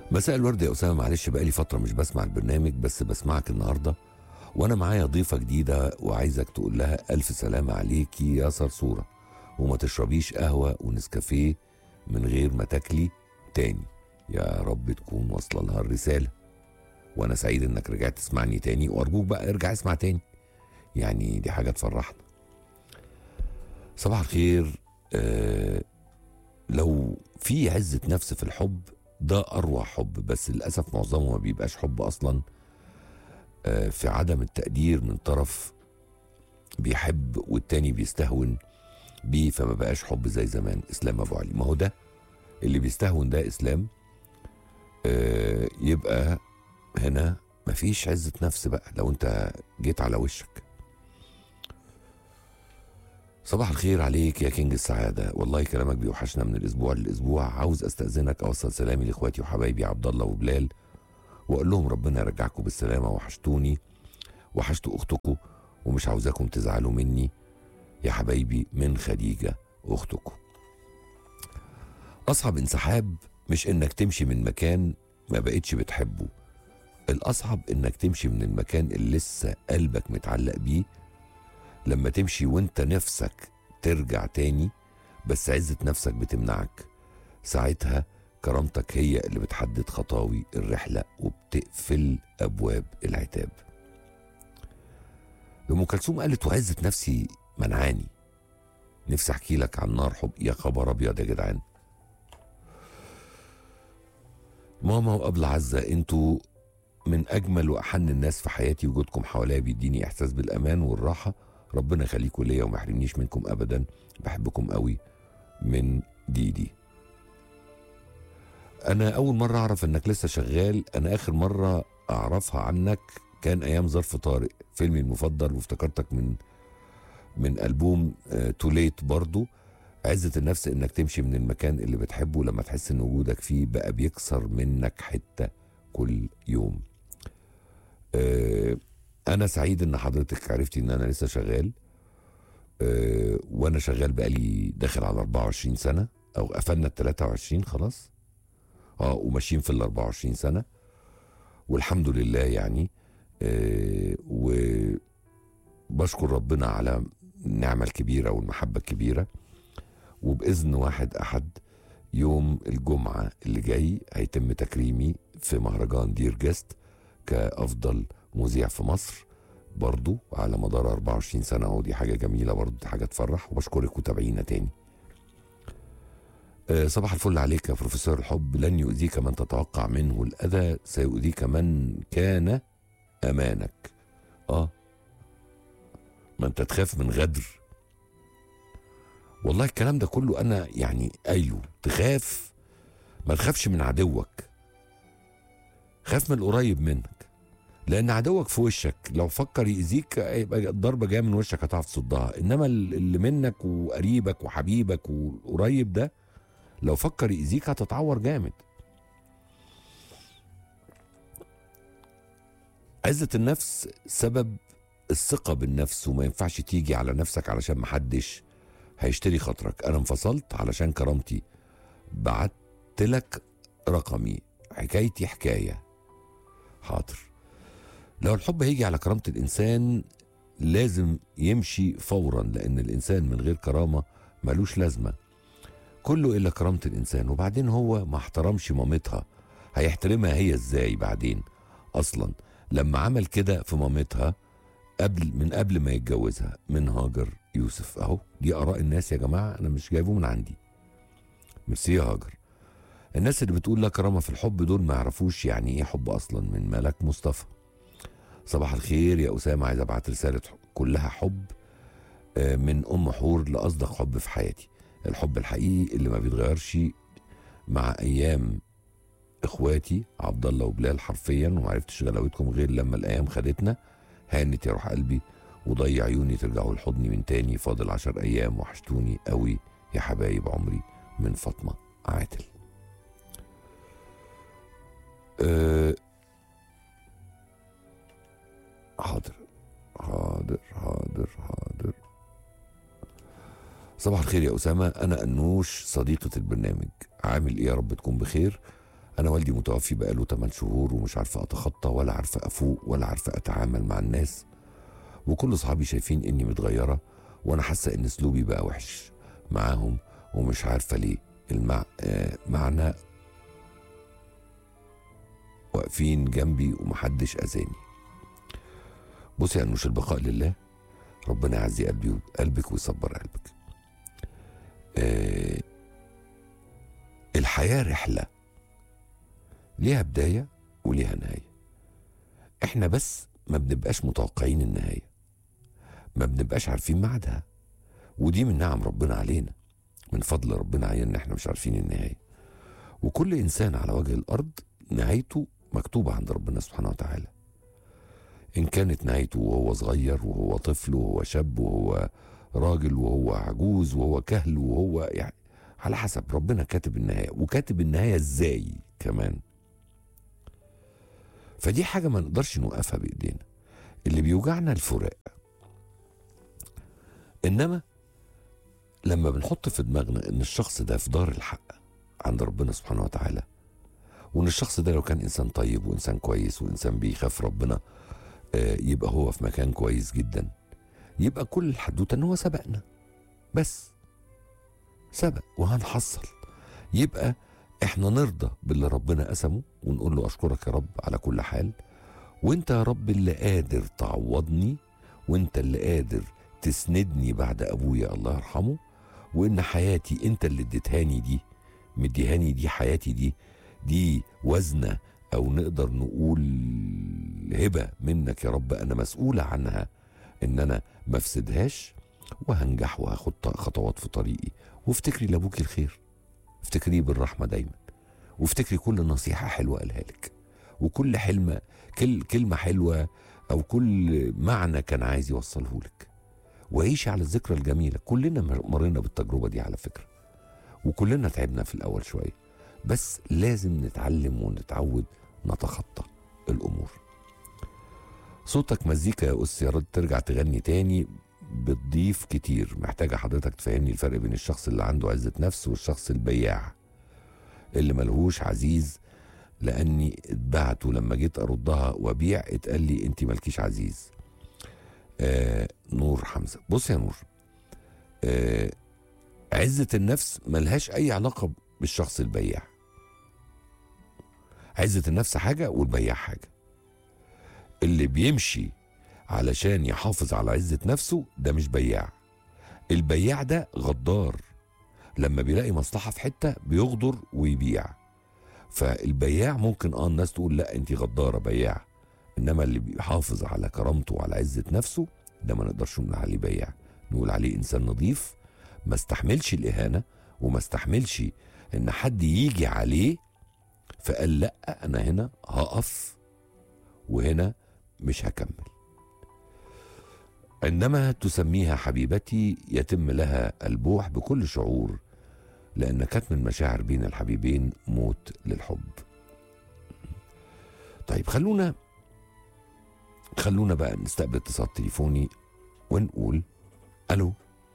مساء الورد يا أسامة معلش بقالي فترة مش بسمع البرنامج بس بسمعك النهاردة وأنا معايا ضيفة جديدة وعايزك تقول لها ألف سلامة عليكي يا صرصورة وما تشربيش قهوة ونسكافيه من غير ما تاكلي تاني يا رب تكون واصلة لها الرسالة وأنا سعيد إنك رجعت تسمعني تاني وأرجوك بقى ارجع اسمع تاني يعني دي حاجة تفرحنا صباح الخير آه لو في عزة نفس في الحب ده أروع حب بس للأسف معظمه ما بيبقاش حب أصلا آه في عدم التقدير من طرف بيحب والتاني بيستهون بيه فما بقاش حب زي زمان إسلام أبو علي ما هو ده اللي بيستهون ده إسلام آه يبقى هنا مفيش عزة نفس بقى لو أنت جيت على وشك صباح الخير عليك يا كينج السعاده والله كلامك بيوحشنا من الاسبوع للاسبوع عاوز استاذنك اوصل سلامي لاخواتي وحبايبي عبد الله وبلال واقول لهم ربنا يرجعكم بالسلامه وحشتوني وحشتوا اختكم ومش عاوزاكم تزعلوا مني يا حبايبي من خديجه اختكم اصعب انسحاب مش انك تمشي من مكان ما بقتش بتحبه الاصعب انك تمشي من المكان اللي لسه قلبك متعلق بيه لما تمشي وانت نفسك ترجع تاني بس عزة نفسك بتمنعك ساعتها كرامتك هي اللي بتحدد خطاوي الرحلة وبتقفل أبواب العتاب أم كلثوم قالت وعزة نفسي منعاني نفسي أحكي لك عن نار حب يا خبر أبيض يا جدعان ماما وأبل عزة انتوا من أجمل وأحن الناس في حياتي وجودكم حواليا بيديني إحساس بالأمان والراحة ربنا يخليكم ليا وما يحرمنيش منكم ابدا بحبكم قوي من ديدي انا اول مره اعرف انك لسه شغال انا اخر مره اعرفها عنك كان ايام ظرف طارق فيلمي المفضل وافتكرتك من من البوم توليت برضو عزة النفس انك تمشي من المكان اللي بتحبه لما تحس ان وجودك فيه بقى بيكسر منك حتة كل يوم أه انا سعيد ان حضرتك عرفتي ان انا لسه شغال أه وانا شغال بقالي داخل على 24 سنه او قفلنا ال 23 خلاص اه وماشيين في ال 24 سنه والحمد لله يعني أه وبشكر ربنا على النعمه الكبيره والمحبه الكبيره وباذن واحد احد يوم الجمعه اللي جاي هيتم تكريمي في مهرجان دير جست كافضل مذيع في مصر برضو على مدار 24 سنة ودي حاجة جميلة برضو دي حاجة تفرح وبشكرك وتابعينا تاني أه صباح الفل عليك يا بروفيسور الحب لن يؤذيك من تتوقع منه الأذى سيؤذيك من كان أمانك آه ما أنت تخاف من غدر والله الكلام ده كله أنا يعني أيوه تخاف ما تخافش من عدوك خاف من القريب منك لان عدوك في وشك لو فكر يأذيك يبقى الضربه جايه من وشك هتعرف تصدها انما اللي منك وقريبك وحبيبك والقريب ده لو فكر يأذيك هتتعور جامد عزة النفس سبب الثقة بالنفس وما ينفعش تيجي على نفسك علشان محدش هيشتري خاطرك انا انفصلت علشان كرامتي بعت لك رقمي حكايتي حكايه حاضر لو الحب هيجي على كرامة الإنسان لازم يمشي فورا لأن الإنسان من غير كرامة ملوش لازمة كله إلا كرامة الإنسان وبعدين هو ما احترمش مامتها هيحترمها هي إزاي بعدين أصلا لما عمل كده في مامتها قبل من قبل ما يتجوزها من هاجر يوسف أهو دي آراء الناس يا جماعة أنا مش جايبه من عندي ميرسي يا هاجر الناس اللي بتقول لا كرامة في الحب دول ما يعرفوش يعني إيه حب أصلا من ملك مصطفى صباح الخير يا أسامة عايز أبعت رسالة كلها حب من أم حور لأصدق حب في حياتي الحب الحقيقي اللي ما بيتغيرش مع أيام إخواتي عبد الله وبلال حرفيا وما عرفتش غلاوتكم غير لما الأيام خدتنا هانت يا روح قلبي وضيع عيوني ترجعوا لحضني من تاني فاضل عشر أيام وحشتوني قوي يا حبايب عمري من فاطمة عاتل أه حاضر حاضر حاضر حاضر صباح الخير يا أسامة أنا أنوش صديقة البرنامج عامل إيه يا رب تكون بخير انا والدي متوفي بقاله 8 شهور ومش عارفه اتخطى ولا عارفه افوق ولا عارفه اتعامل مع الناس وكل اصحابي شايفين اني متغيره وانا حاسه ان اسلوبي بقى وحش معاهم ومش عارفه ليه المع... آه معنى واقفين جنبي ومحدش اذاني بصي يا انوش البقاء لله ربنا يعزي قلبي قلبك ويصبر قلبك آه الحياه رحله ليها بدايه وليها نهايه احنا بس ما بنبقاش متوقعين النهايه ما بنبقاش عارفين ميعادها ودي من نعم ربنا علينا من فضل ربنا علينا ان احنا مش عارفين النهايه وكل انسان على وجه الارض نهايته مكتوبه عند ربنا سبحانه وتعالى ان كانت نهايته وهو صغير وهو طفل وهو شاب وهو راجل وهو عجوز وهو كهل وهو يعني على حسب ربنا كاتب النهايه وكاتب النهايه ازاي كمان فدي حاجه ما نقدرش نوقفها بايدينا اللي بيوجعنا الفراق انما لما بنحط في دماغنا ان الشخص ده في دار الحق عند ربنا سبحانه وتعالى وان الشخص ده لو كان انسان طيب وانسان كويس وانسان بيخاف ربنا آه، يبقى هو في مكان كويس جدا يبقى كل الحدوته ان هو سبقنا بس سبق وهنحصل يبقى احنا نرضى باللي ربنا قسمه ونقول له اشكرك يا رب على كل حال وانت يا رب اللي قادر تعوضني وانت اللي قادر تسندني بعد ابويا الله يرحمه وان حياتي انت اللي اديتهاني دي مديهاني دي حياتي دي دي وزنه او نقدر نقول هبه منك يا رب انا مسؤوله عنها ان انا ما افسدهاش وهنجح وهاخد خطوات في طريقي وافتكري لابوك الخير افتكريه بالرحمه دايما وافتكري كل نصيحه حلوه قالها لك وكل حلمه كل كلمه حلوه او كل معنى كان عايز يوصله لك وعيشي على الذكرى الجميله كلنا مرينا بالتجربه دي على فكره وكلنا تعبنا في الاول شويه بس لازم نتعلم ونتعود نتخطى الامور صوتك مزيكا يا أس يا رد ترجع تغني تاني بتضيف كتير محتاجة حضرتك تفهمني الفرق بين الشخص اللي عنده عزة نفس والشخص البياع اللي ملهوش عزيز لأني اتبعت ولما جيت أردها وأبيع اتقال لي أنت مالكيش عزيز آه نور حمزة بص يا نور آه عزة النفس ملهاش أي علاقة بالشخص البياع عزة النفس حاجة والبياع حاجة اللي بيمشي علشان يحافظ على عزة نفسه ده مش بياع البياع ده غدار لما بيلاقي مصلحة في حتة بيغدر ويبيع فالبياع ممكن اه الناس تقول لا انت غدارة بياع انما اللي بيحافظ على كرامته وعلى عزة نفسه ده ما نقدرش نقول عليه بياع نقول عليه انسان نظيف ما استحملش الاهانة وما استحملش ان حد يجي عليه فقال لا انا هنا هقف وهنا مش هكمل عندما تسميها حبيبتي يتم لها البوح بكل شعور لأن كتم المشاعر بين الحبيبين موت للحب طيب خلونا خلونا بقى نستقبل اتصال تليفوني ونقول الو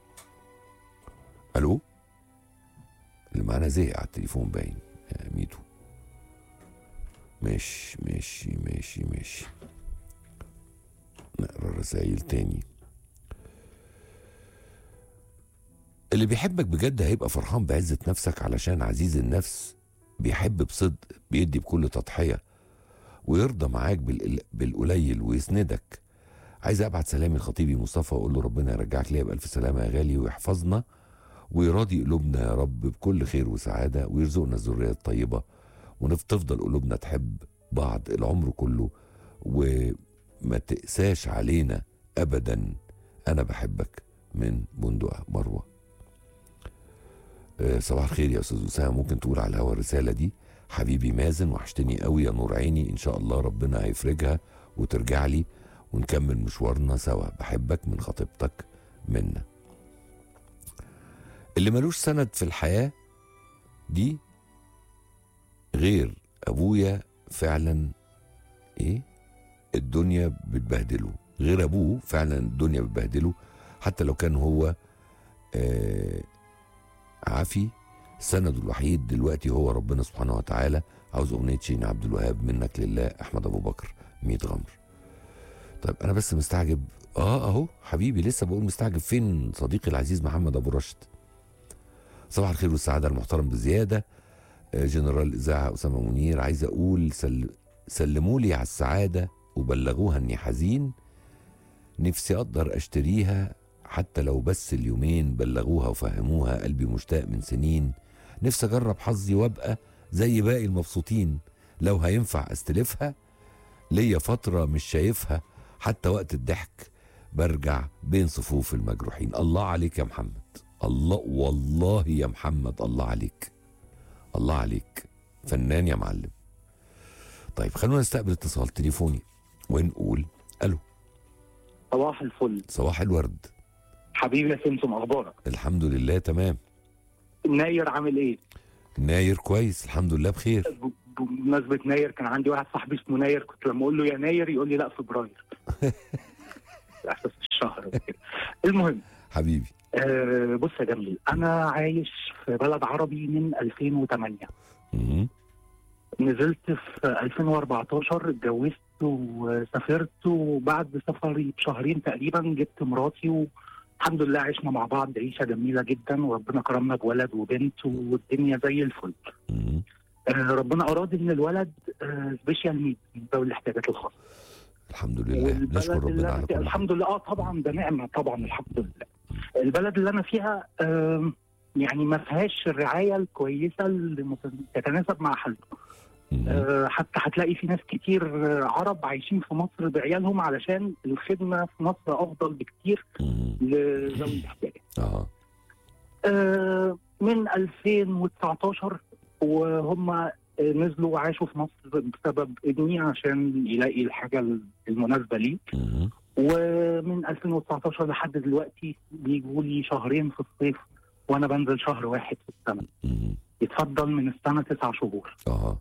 الو اللي معانا زهق على التليفون باين يا ميتو ماشي ماشي ماشي ماشي نقرا الرسايل تاني اللي بيحبك بجد هيبقى فرحان بعزة نفسك علشان عزيز النفس بيحب بصدق بيدي بكل تضحية ويرضى معاك بالقليل ويسندك عايز ابعت سلامي لخطيبي مصطفى واقول له ربنا يرجعك ليا بالف سلامه يا غالي ويحفظنا ويراضي قلوبنا يا رب بكل خير وسعاده ويرزقنا الذريه الطيبه وتفضل قلوبنا تحب بعض العمر كله وما تقساش علينا ابدا انا بحبك من بندقه مروه أه صباح الخير يا استاذ اسامه ممكن تقول على الهوا الرساله دي حبيبي مازن وحشتني قوي يا نور عيني ان شاء الله ربنا هيفرجها وترجع لي ونكمل مشوارنا سوا بحبك من خطيبتك منا اللي ملوش سند في الحياه دي غير ابويا فعلا ايه الدنيا بتبهدله غير ابوه فعلا الدنيا بتبهدله حتى لو كان هو آه عافي سنده الوحيد دلوقتي هو ربنا سبحانه وتعالى عاوز اغنيه شيرين عبد الوهاب منك لله احمد ابو بكر 100 غمر طيب انا بس مستعجب اه اهو حبيبي لسه بقول مستعجب فين صديقي العزيز محمد ابو رشد صباح الخير والسعاده المحترم بزياده آه، جنرال الاذاعه اسامه منير عايز اقول سل... سلموا لي على السعاده وبلغوها اني حزين نفسي اقدر اشتريها حتى لو بس اليومين بلغوها وفهموها قلبي مشتاق من سنين نفسي اجرب حظي وابقى زي باقي المبسوطين لو هينفع استلفها ليا فتره مش شايفها حتى وقت الضحك برجع بين صفوف المجروحين الله عليك يا محمد الله والله يا محمد الله عليك الله عليك فنان يا معلم طيب خلونا نستقبل اتصال تليفوني ونقول الو صباح الفل صباح الورد حبيبي يا سمسم اخبارك الحمد لله تمام ناير عامل ايه ناير كويس الحمد لله بخير ب- بمناسبه ناير كان عندي واحد صاحبي اسمه ناير كنت لما اقول له يا ناير يقول لي لا فبراير احساس الشهر وكده. المهم حبيبي آه بص يا جميل انا عايش في بلد عربي من 2008 مم. نزلت في 2014 اتجوزت وسافرت وبعد سفري بشهرين تقريبا جبت مراتي والحمد لله عشنا مع بعض عيشه جميله جدا وربنا كرمنا بولد وبنت والدنيا زي الفل. مم. آه ربنا اراد ان الولد آه سبيشال نيد ذوي الاحتياجات الخاصه. الحمد لله نشكر والبلد اللي ربنا أنا على فيها كل حاجه الحمد لله اه طبعا ده نعمه طبعا الحمد لله. البلد اللي انا فيها آه يعني ما فيهاش الرعايه الكويسه اللي مت- تتناسب مع حالته. مم. آه، حتى هتلاقي في ناس كتير آه، عرب عايشين في مصر بعيالهم علشان الخدمه في مصر افضل بكتير مم. لذوي الاحتياجات. اه آه، من 2019 وهم آه، نزلوا وعاشوا في مصر بسبب ابني عشان يلاقي الحاجه المناسبه ليه مم. ومن 2019 لحد دلوقتي بيجوا لي شهرين في الصيف وانا بنزل شهر واحد في السنه مم. يتفضل من السنه تسع شهور اه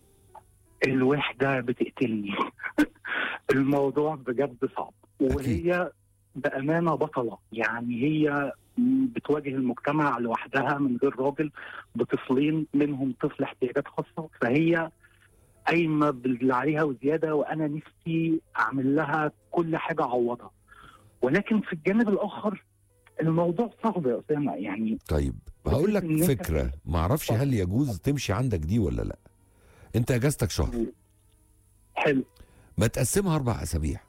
الوحده بتقتلني الموضوع بجد صعب وهي بامانه بطله يعني هي بتواجه المجتمع لوحدها من غير راجل بطفلين منهم طفل احتياجات خاصه فهي قايمه باللي عليها وزياده وانا نفسي اعمل لها كل حاجه اعوضها ولكن في الجانب الاخر الموضوع صعب يا اسامه يعني طيب هقول لك إن أنت- فكره ما اعرفش هل يجوز تمشي عندك دي ولا لا انت اجازتك شهر حلو ما تقسمها اربع اسابيع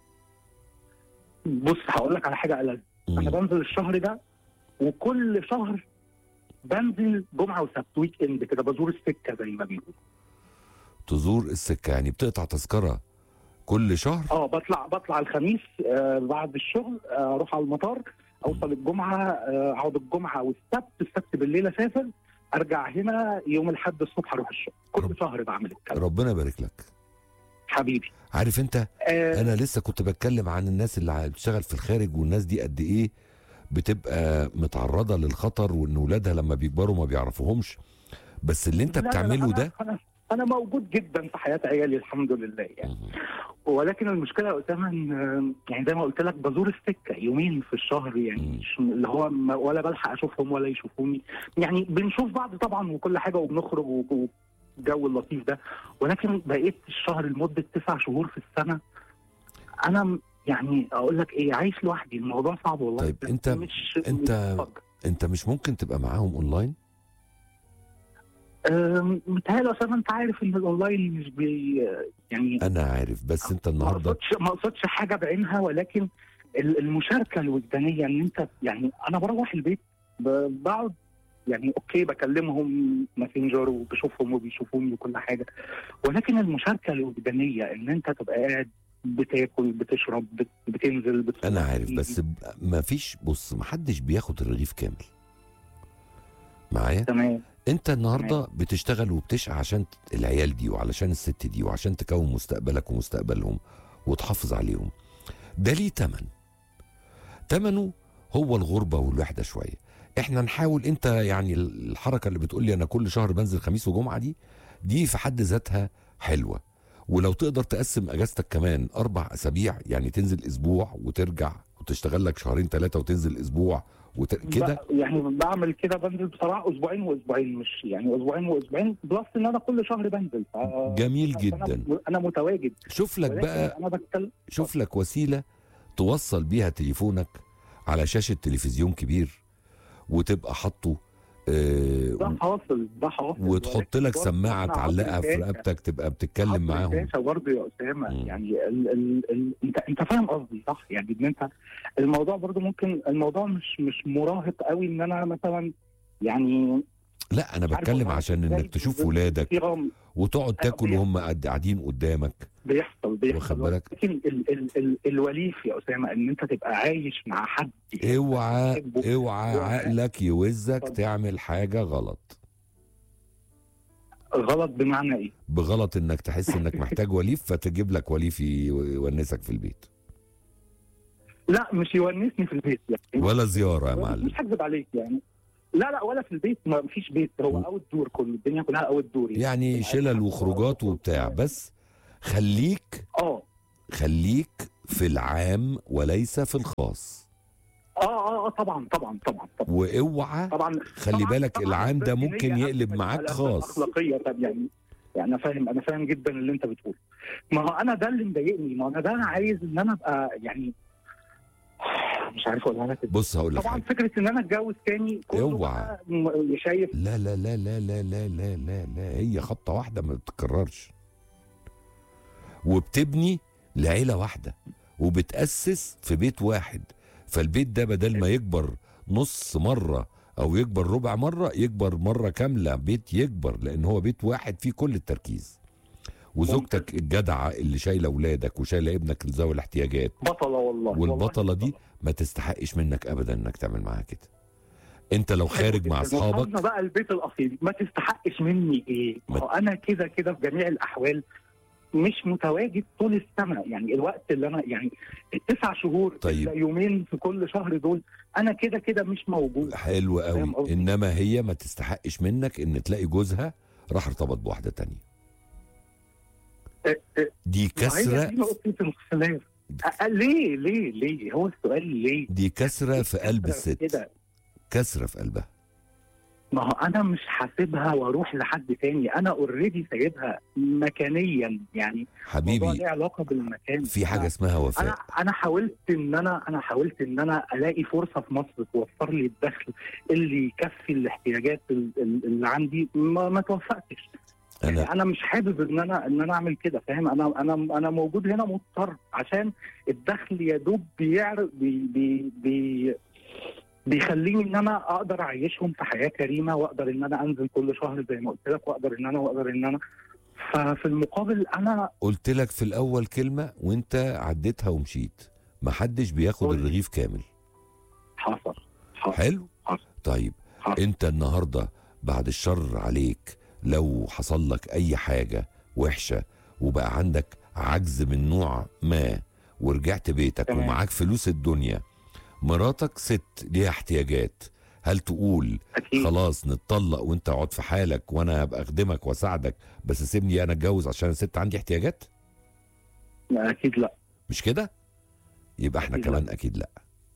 بص هقول لك على حاجه ألذ انا مم. بنزل الشهر ده وكل شهر بنزل جمعه وسبت ويك اند كده بزور السكه زي ما بيقولوا تزور السكه يعني بتقطع تذكره كل شهر اه بطلع بطلع الخميس آه بعد الشغل آه اروح على المطار اوصل الجمعه آه اقعد الجمعه والسبت السبت بالليل اسافر ارجع هنا يوم الاحد الصبح اروح الشغل كل رب- شهر بعمل الكلام ربنا يبارك لك حبيبي عارف انت آه انا لسه كنت بتكلم عن الناس اللي بتشتغل في الخارج والناس دي قد ايه بتبقى متعرضه للخطر وان ولادها لما بيكبروا ما بيعرفوهمش بس اللي انت لا، لا، لا، بتعمله أنا- ده انا انا موجود جدا في حياه عيالي الحمد لله يعني مم. ولكن المشكله يا اسامه ان يعني زي ما قلت لك بزور السكه يومين في الشهر يعني مم. مش اللي هو ما- ولا بلحق اشوفهم ولا يشوفوني يعني بنشوف بعض طبعا وكل حاجه وبنخرج و- والجو اللطيف ده ولكن بقيت الشهر لمده تسع شهور في السنه انا م- يعني اقول لك ايه عايش لوحدي الموضوع صعب والله طيب بس أنت- مش أنت- مش بفكر. انت مش ممكن تبقى معاهم اونلاين أم، متهيألي يا اسامه انت عارف ان الاونلاين مش بي يعني انا عارف بس انت ما النهارده اقصدش ما اقصدش حاجه بعينها ولكن ال- المشاركه الوجدانيه ان انت يعني انا بروح البيت ب- بقعد يعني اوكي بكلمهم ماسنجر وبشوفهم وبيشوفوني وكل حاجه ولكن المشاركه الوجدانيه ان انت تبقى قاعد بتاكل بتشرب بت- بتنزل بت... انا عارف بس ب- ما فيش بص ما حدش بياخد الرغيف كامل معايا تمام انت النهارده بتشتغل وبتشقى عشان العيال دي وعلشان الست دي وعشان تكون مستقبلك ومستقبلهم وتحافظ عليهم ده ليه تمن تمنه هو الغربه والوحده شويه احنا نحاول انت يعني الحركه اللي بتقول لي انا كل شهر بنزل خميس وجمعه دي دي في حد ذاتها حلوه ولو تقدر تقسم اجازتك كمان اربع اسابيع يعني تنزل اسبوع وترجع وتشتغل لك شهرين ثلاثه وتنزل اسبوع وت... كده ب- يعني بعمل كده بنزل بصراحه اسبوعين واسبوعين مش يعني اسبوعين واسبوعين بلس ان انا كل شهر بنزل ف... جميل فأنا- جدا انا متواجد شوف لك ولكن بقى انا بتكلم شوف لك وسيله توصل بيها تليفونك على شاشه تلفزيون كبير وتبقى حاطه آه، ده حاصل ده حاصل وتحط لك ولكن سماعه برضه تعلقها في عصر رقبتك تبقى بتتكلم عصر معاهم الشاشة برضه يا اسامه مم. يعني ال ال ال انت انت فاهم قصدي صح يعني ان انت الموضوع برضه ممكن الموضوع مش مش مراهق قوي ان انا مثلا يعني لا انا عارف بتكلم والله عشان إزاي انك تشوف في ولادك غم وتقعد تاكل بيحصل. وهم قاعد- قاعدين قدامك بيحصل واخد بيحصل بالك؟ لكن ال ال ال الوليف يا اسامه ان انت تبقى عايش مع حد اوعى بتحبه. اوعى اوعى. عقلك يوزك اتفضل. تعمل حاجه غلط غلط بمعنى ايه؟ بغلط انك تحس انك محتاج وليف فتجيب لك وليف يونسك في البيت لا مش يونسني في البيت يعني ولا زياره يا معلم مش هكذب عليك يعني لا لا ولا في البيت ما فيش بيت هو و- اوت دور كله الدنيا كلها اوت دور يعني شلل وخروجات وبتاع بس خليك اه خليك في العام وليس في الخاص اه اه اه طبعا طبعا طبعا طبعا واوعى طبعا خلي طبعاً- بالك طبعاً العام ده الدينية ممكن أهم يقلب من معاك الأسباب خاص الاخلاقيه طب يعني يعني انا فاهم انا فاهم جدا اللي انت بتقوله ما هو انا ده اللي مضايقني ما انا ده انا عايز ان انا ابقى يعني مش عارف اقولها لك إزاي. بص هقول لك طبعا حاجه فكره ان انا اتجوز تاني كله اوعى. بقى م- شايف لا لا لا لا لا لا لا لا لا هي خبطه واحده ما بتتكررش وبتبني لعيله واحده وبتاسس في بيت واحد فالبيت ده بدل ما يكبر نص مره او يكبر ربع مره يكبر مره كامله بيت يكبر لان هو بيت واحد فيه كل التركيز وزوجتك الجدعه اللي شايله اولادك وشايله ابنك ذوي الاحتياجات بطله والله والبطله والله دي ما تستحقش منك ابدا انك تعمل معاها كده انت لو خارج مع وصلنا اصحابك بقى البيت الاصيل ما تستحقش مني ايه؟ ما- ما هو انا كده كده في جميع الاحوال مش متواجد طول السنه يعني الوقت اللي انا يعني التسع شهور طيب. إلا يومين في كل شهر دول انا كده كده مش موجود حلو قوي فاهم قصدي؟ انما هي ما تستحقش منك ان تلاقي جوزها راح ارتبط بواحده تانية أه، أه، دي ما هي كسره دي نقطه الخلاف أه، ليه ليه ليه هو السؤال ليه؟ دي كسره في قلب كسرة الست كده كسره في قلبها ما هو انا مش حاسبها واروح لحد تاني انا اوريدي سايبها مكانيا يعني الموضوع حبيبي ليه علاقه بالمكان في حاجه أنا- اسمها انا وفاء انا حاولت ان انا انا حاولت ان انا الاقي فرصه في مصر توفر لي الدخل اللي يكفي الاحتياجات ال- ال- اللي عندي ما, ما توفقتش انا انا انا مش حابب ان انا ان انا اعمل كده فاهم انا انا انا موجود هنا مضطر عشان الدخل يا دوب بيعرف بي بي بي بيخليني ان انا اقدر اعيشهم في حياه كريمه واقدر ان انا انزل كل شهر زي ما قلت لك واقدر ان انا واقدر ان انا ففي المقابل انا قلت لك في الاول كلمه وانت عديتها ومشيت محدش بياخد قول. الرغيف كامل حصل حصل حلو حصل. طيب حصل. انت النهارده بعد الشر عليك لو حصل لك اي حاجه وحشه وبقى عندك عجز من نوع ما ورجعت بيتك تمام. ومعاك فلوس الدنيا مراتك ست ليها احتياجات هل تقول اكيد خلاص نتطلق وانت اقعد في حالك وانا هبقى اخدمك واساعدك بس سيبني انا اتجوز عشان الست عندي احتياجات اكيد لا مش كده يبقى احنا أكيد لا. كمان اكيد لا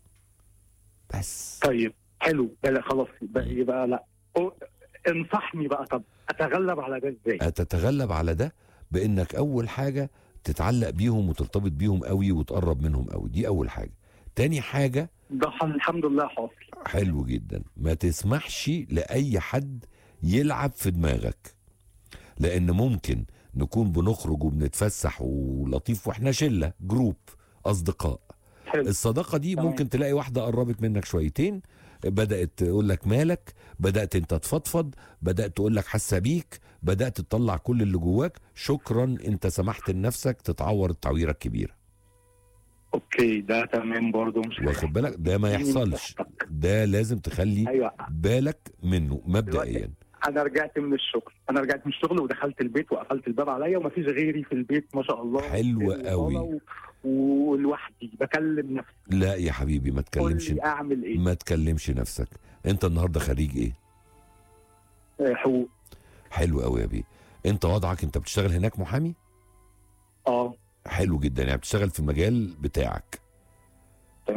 بس طيب حلو لا خلاص يبقى, مم. يبقى لا أو- انصحني بقى طب اتغلب على ده ازاي؟ هتتغلب على ده بانك اول حاجه تتعلق بيهم وترتبط بيهم قوي وتقرب منهم قوي دي اول حاجه تاني حاجه ده ح- الحمد لله حاصل حلو جدا ما تسمحش لاي حد يلعب في دماغك لان ممكن نكون بنخرج وبنتفسح ولطيف واحنا شله جروب اصدقاء حلو الصداقه دي تمام. ممكن تلاقي واحده قربت منك شويتين بدات تقول لك مالك بدات انت تفضفض بدات تقول لك حاسه بيك بدات تطلع كل اللي جواك شكرا انت سمحت لنفسك تتعور التعويره الكبيره اوكي ده تمام برضه مش واخد بالك ده ما يعني يحصلش مساحتك. ده لازم تخلي ايوه بالك منه مبدئيا انا رجعت من الشغل انا رجعت من الشغل ودخلت البيت وقفلت الباب عليا ومفيش غيري في البيت ما شاء الله حلو وصالة قوي. و- ولوحدي بكلم نفسي لا يا حبيبي ما قول تكلمش لي اعمل ايه؟ ما تكلمش نفسك انت النهارده خريج ايه آه، حقوق حلو قوي يا بيه انت وضعك انت بتشتغل هناك محامي اه حلو جدا يعني بتشتغل في المجال بتاعك تمام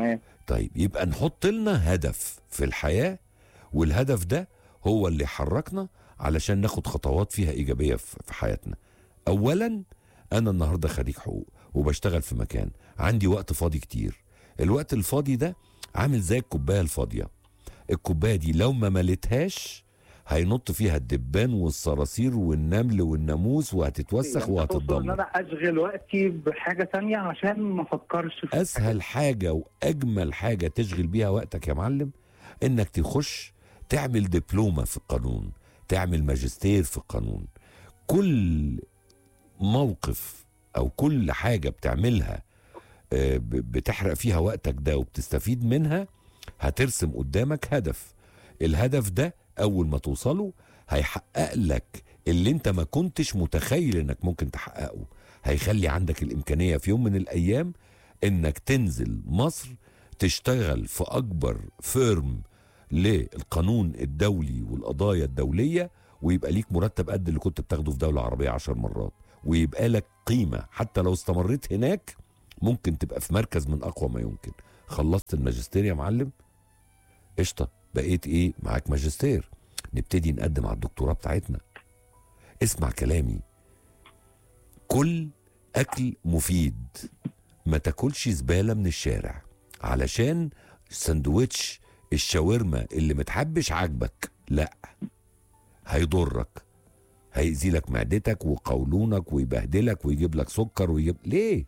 طيب يبقى نحط لنا هدف في الحياه والهدف ده هو اللي يحركنا علشان ناخد خطوات فيها ايجابيه في في حياتنا اولا انا النهارده خريج حقوق وبشتغل في مكان عندي وقت فاضي كتير الوقت الفاضي ده عامل زي الكوبايه الفاضيه الكوبايه دي لو ما مليتهاش هينط فيها الدبان والصراصير والنمل والناموس وهتتوسخ تقصد ان وهتتدمر انا اشغل وقتي بحاجه تانية عشان ما افكرش في اسهل حاجه واجمل حاجه تشغل بيها وقتك يا معلم انك تخش تعمل دبلومه في القانون تعمل ماجستير في القانون كل موقف او كل حاجه بتعملها آه، ب- بتحرق فيها وقتك ده وبتستفيد منها هترسم قدامك هدف الهدف ده اول ما توصله هيحقق لك اللي انت ما كنتش متخيل انك ممكن تحققه هيخلي عندك الامكانيه في يوم من الايام انك تنزل مصر تشتغل في اكبر فيرم للقانون الدولي والقضايا الدوليه ويبقى ليك مرتب قد اللي كنت بتاخده في دوله عربيه عشر مرات ويبقى لك قيمه حتى لو استمريت هناك ممكن تبقى في مركز من اقوى ما يمكن خلصت الماجستير يا معلم قشطه بقيت ايه معاك ماجستير نبتدي نقدم على الدكتوراه بتاعتنا اسمع كلامي كل اكل مفيد ما تاكلش زباله من الشارع علشان سندوتش الشاورما اللي متحبش عاجبك لا هيضرك هيأذي لك معدتك وقولونك ويبهدلك ويجيب لك سكر ويجيب ليه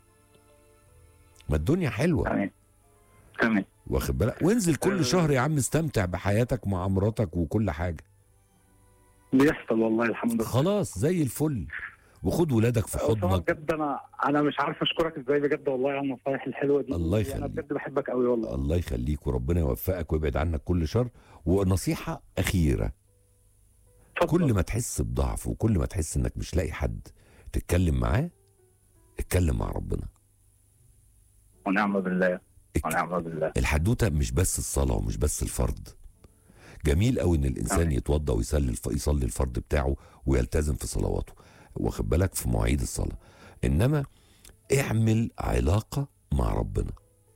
ما الدنيا حلوه تمام تمام واخد بالك وانزل كل شهر يا عم استمتع بحياتك مع مراتك وكل حاجه بيحصل والله الحمد لله خلاص زي الفل وخد ولادك في أصلاً حضنك بجد انا انا مش عارف اشكرك ازاي بجد والله على النصايح الحلوه دي الله انا يخليك. بجد بحبك قوي والله الله يخليك وربنا يوفقك ويبعد عنك كل شر ونصيحه اخيره اتفضل. كل ما تحس بضعف وكل ما تحس انك مش لاقي حد تتكلم معاه اتكلم مع ربنا ونعم بالله اتك- ونعم بالله الحدوته مش بس الصلاه ومش بس الفرض جميل قوي ان الانسان تمام. يتوضا ويصلي الف... يصلي الفرض بتاعه ويلتزم في صلواته واخد بالك في مواعيد الصلاه انما اعمل علاقه مع ربنا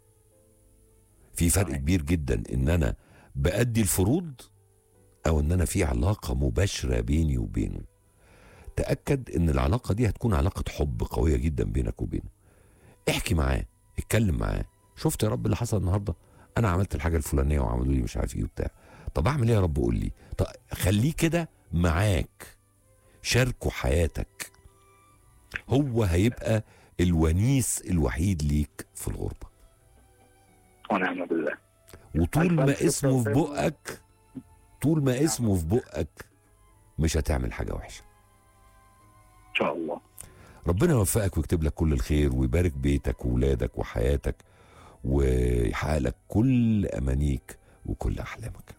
في فرق تمام. كبير جدا ان انا بادي الفروض او ان انا في علاقه مباشره بيني وبينه تاكد ان العلاقه دي هتكون علاقه حب قويه جدا بينك وبينه احكي معاه اتكلم معاه شفت يا رب اللي حصل النهارده انا عملت الحاجه الفلانيه وعملوا لي مش عارف ايه وبتاع طب اعمل ايه يا رب قول لي طب خليه كده معاك شاركه حياتك هو هيبقى الونيس الوحيد ليك في الغربه ونعم بالله وطول ما ألف شكر اسمه في يا بقك طول ما اسمه في بقك مش هتعمل حاجه وحشه ان شاء الله ربنا يوفقك ويكتب لك كل الخير ويبارك بيتك وولادك وحياتك ويحقق لك كل امانيك وكل احلامك